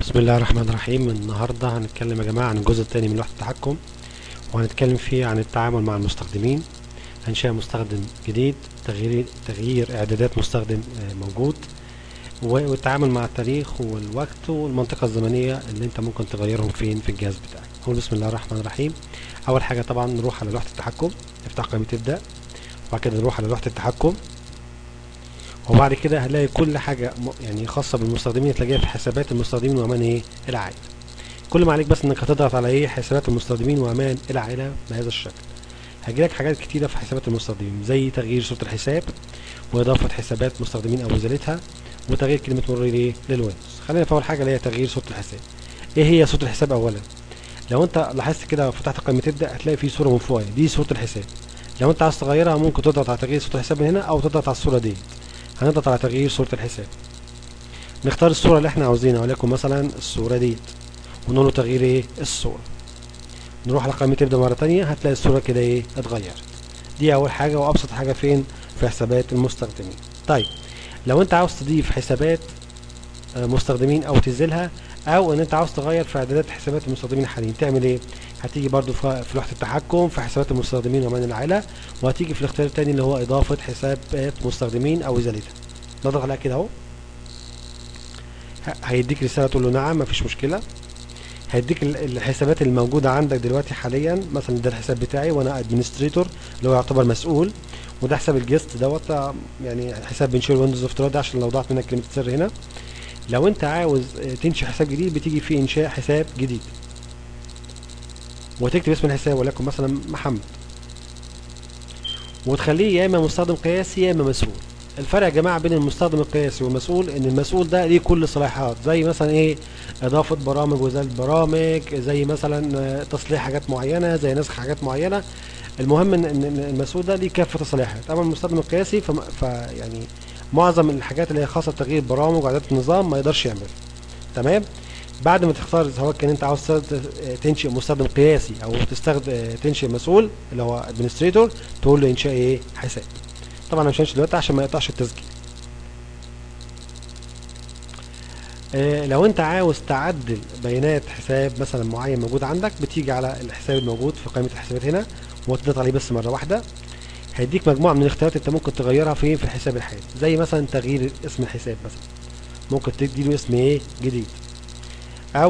بسم الله الرحمن الرحيم النهاردة هنتكلم يا جماعة عن الجزء الثاني من لوحة التحكم وهنتكلم فيه عن التعامل مع المستخدمين إنشاء مستخدم جديد تغيير تغيير إعدادات مستخدم آه، موجود و- والتعامل مع التاريخ والوقت والمنطقة الزمنية اللي أنت ممكن تغيرهم فين في الجهاز بتاعك نقول بسم الله الرحمن الرحيم أول حاجة طبعا نروح على لوحة التحكم نفتح قائمة ابدأ وبعد كده نروح على لوحة التحكم وبعد كده هنلاقي كل حاجة م- يعني خاصة بالمستخدمين تلاقيها في حسابات المستخدمين وأمان إيه العائلة كل ما عليك بس إنك هتضغط على إيه حسابات المستخدمين وأمان العائلة بهذا الشكل هيجيلك حاجات كتيرة في حسابات المستخدمين زي تغيير صورة الحساب وإضافة حسابات مستخدمين أو إزالتها وتغيير كلمة مرور إيه للويندوز خلينا في أول حاجة اللي هي تغيير صورة الحساب إيه هي صورة الحساب أولا لو أنت لاحظت كده وفتحت قائمة تبدأ هتلاقي في صورة من فوق أهي، دي صورة الحساب لو أنت عايز تغيرها ممكن تضغط على تغيير صورة الحساب من هنا أو تضغط على الصورة دي هنضغط على تغيير صورة الحساب نختار الصورة اللي احنا عاوزينها وليكن مثلا الصورة ديت ونقول له تغيير ايه الصورة نروح على قائمة تبدأ مرة تانية هتلاقي الصورة كده ايه اتغيرت دي أول حاجة وأبسط حاجة فين في حسابات المستخدمين طيب لو انت عاوز تضيف حسابات آه، مستخدمين أو تنزلها أو إن انت عاوز تغير في إعدادات حسابات المستخدمين الحاليين تعمل ايه هتيجي برضو في في لوحة التحكم في حسابات المستخدمين وأمان العائلة وهتيجي في الاختيار التاني اللي هو إضافة حسابات مستخدمين أو إزالتها نضغط عليها كده أهو ه- هيديك رسالة تقول له نعم مفيش مشكلة هيديك ال- الحسابات الموجودة عندك دلوقتي حاليا مثلا ده الحساب بتاعي وأنا ادمنستريتور اللي هو يعتبر مسؤول وده حساب الجست دوت آه، يعني حساب بنشير ويندوز افتراضي عشان لو ضاعت منك كلمة السر هنا لو انت عاوز آه، تنشئ حساب جديد بتيجي في انشاء حساب جديد وتكتب اسم الحساب وليكن مثلا محمد وتخليه يا اما مستخدم قياسي يا اما مسؤول الفرق يا جماعه بين المستخدم القياسي والمسؤول ان المسؤول ده ليه كل الصلاحيات زي مثلا ايه اضافه برامج وازاله برامج زي مثلا آه، تصليح حاجات معينه زي نسخ حاجات معينه المهم ان إن- إن المسؤول ده ليه كافه الصلاحيات اما المستخدم القياسي فم- ف يعني معظم الحاجات اللي هي خاصه بتغيير برامج واعدادات النظام ما يقدرش يعملها تمام بعد ما تختار سواء كان انت عاوز تست- تنشئ مستخدم قياسي او تستخدم تنشئ مسؤول اللي هو ادمنستريتور تقول له انشاء ايه حساب طبعا انا مش هنشئ دلوقتي عشان ما يقطعش التسجيل آه، لو انت عاوز تعدل بيانات حساب مثلا معين موجود عندك بتيجي على الحساب الموجود في قائمه الحسابات هنا وتضغط عليه بس مره واحده هيديك مجموعه من الاختيارات انت ممكن تغيرها فين في الحساب الحالي زي مثلا تغيير اسم الحساب مثلا ممكن تدي له اسم ايه جديد او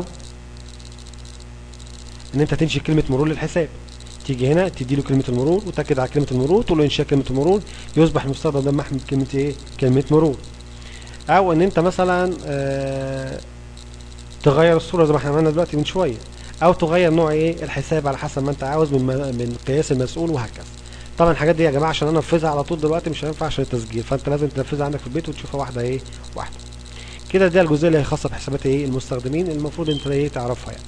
ان انت تنشئ كلمه مرور للحساب تيجي هنا تدي له كلمه المرور وتاكد على كلمه المرور تقول له انشاء كلمه المرور يصبح المستخدم ده محمل كلمه ايه كلمه مرور او ان انت مثلا آه تغير الصوره زي ما احنا عملنا دلوقتي من شويه او تغير نوع ايه الحساب على حسب ما انت عاوز من من قياس المسؤول وهكذا طبعا الحاجات دي يا جماعه عشان انا انفذها على طول دلوقتي مش هينفع عشان التسجيل فانت لازم تنفذها عندك في البيت وتشوفها واحده ايه واحده كده دي الجزئيه اللي هي خاصه بحسابات ايه المستخدمين المفروض انت ايه تعرفها يعني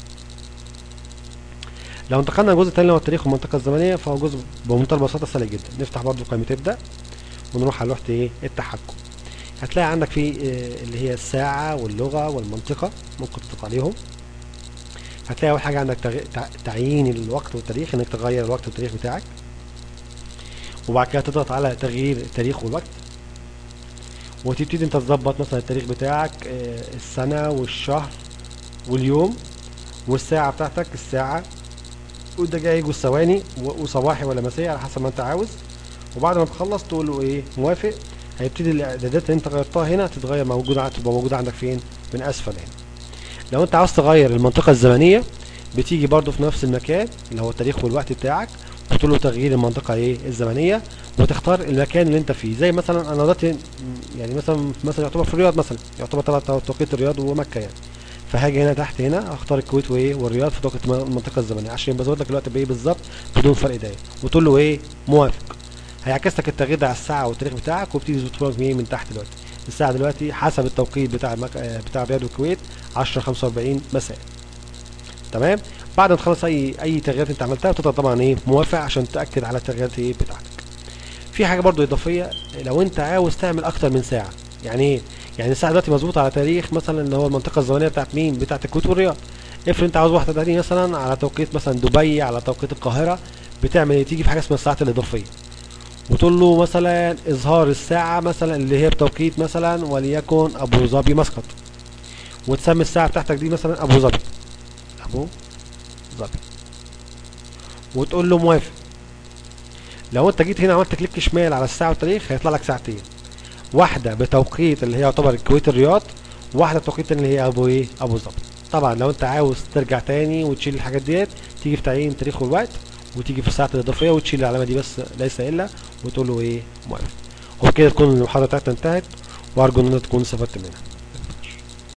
لو انتقلنا للجزء الثاني اللي هو التاريخ والمنطقه الزمنيه فهو جزء بمنتهى البساطه سهل جدا نفتح برضو قائمه ابدا ونروح على لوحه ايه التحكم هتلاقي عندك في آه، اللي هي الساعه واللغه والمنطقه ممكن تضغط عليهم هتلاقي اول حاجه عندك تغ... تع- تعيين الوقت والتاريخ انك تغير الوقت والتاريخ بتاعك وبعد كده تضغط على تغيير التاريخ والوقت وتبتدي انت تظبط مثلا التاريخ بتاعك آه، السنه والشهر واليوم والساعه بتاعتك الساعه والدقايق والثواني و- وصباحي ولا مسائي على حسب ما انت عاوز وبعد ما تخلص تقول له ايه موافق هيبتدي الاعدادات اللي انت غيرتها هنا تتغير موجوده تبقى موجوده عندك فين من اسفل هنا لو انت عاوز تغير المنطقه الزمنيه بتيجي برضو في نفس المكان اللي هو التاريخ والوقت بتاعك وتقول له تغيير المنطقه ايه الزمنيه وتختار المكان اللي انت فيه زي مثلا انا دلوقتي يعني مثلا مثلا يعتبر في الرياض مثلا يعتبر طبعا توقيت الرياض ومكه يعني فهاجي هنا تحت هنا اختار الكويت وايه والرياض في توقيت المنطقه الزمنيه عشان يبقى ظابط لك الوقت بايه بالظبط بدون فرق دقايق وتقول له ايه موافق هيعكس لك التغيير ده على الساعه والتاريخ بتاعك وبتيجي تظبط لك ايه من تحت دلوقتي الساعه دلوقتي حسب التوقيت بتاع المك... آه، بتاع الرياض والكويت 10 45 مساء تمام بعد ما تخلص اي اي تغييرات انت عملتها بتضغط طبعا ايه موافق عشان تاكد على التغييرات ايه بتاعتك في حاجه برضو اضافيه لو انت عاوز تعمل اكتر من ساعه يعني ايه يعني الساعه دلوقتي مظبوطه على تاريخ مثلا اللي هو المنطقه الزمنيه بتاعت مين بتاعت الكويت والرياض افرض انت عاوز واحده تانية مثلا على توقيت مثلا دبي على توقيت القاهره بتعمل ايه تيجي في حاجه اسمها الساعات الاضافيه وتقول له مثلا اظهار الساعه مثلا اللي هي بتوقيت مثلا وليكن ابو ظبي مسقط وتسمي الساعة بتاعتك دي مثلا ابو ظبي ابو ظبي وتقول له موافق لو انت جيت هنا عملت كليك شمال على الساعة والتاريخ هيطلع لك ساعتين واحدة بتوقيت اللي هي يعتبر الكويت الرياض واحدة توقيت اللي هي ابو ايه ابو ظبي طبعا لو انت عاوز ترجع تاني وتشيل الحاجات ديت تيجي في تعيين التاريخ والوقت وتيجي في الساعة الإضافية وتشيل العلامة دي بس ليس إلا وتقول له إيه موافق وبكده تكون المحاضرة بتاعتنا انتهت وأرجو إن أنت تكون استفدت منها